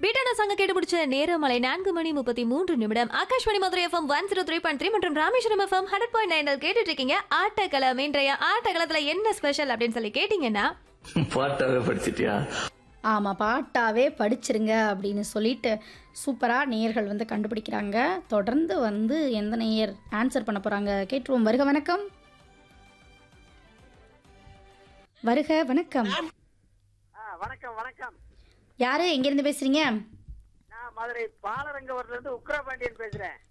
வீட்டான சங்க கேட்டு பிடிச்ச நேரமலை நான்கு மணி முப்பத்தி மூன்று நிமிடம் Akashvani Madurai FM one zero three point three மற்றும் Rameswaram FM hundred point nine கேட்டுட்டு இருக்கீங்க ஆட்டக்களம் இன்றைய ஆட்டக்களத்துல என்ன ஸ்பெஷல் அப்படின்னு சொல்லி கேட்டீங்கன்னா பாட்டாவே படிச்சிட்டியா ஆமாம் பாட்டாவே படிச்சிருங்க அப்படின்னு சொல்லிட்டு சூப்பராக நேயர்கள் வந்து கண்டுபிடிக்கிறாங்க தொடர்ந்து வந்து எந்த நேயர் ஆன்சர் பண்ண போகிறாங்க கேட்டுருவோம் வருக வணக்கம் வருக வணக்கம் ஆ, வணக்கம் வணக்கம் யாரு எங்கேருந்து பேசுறீங்க நான் மதுரை பாலரங்கவரத்துல இருந்து உக்ரபாண்டியன் பேசுறேன்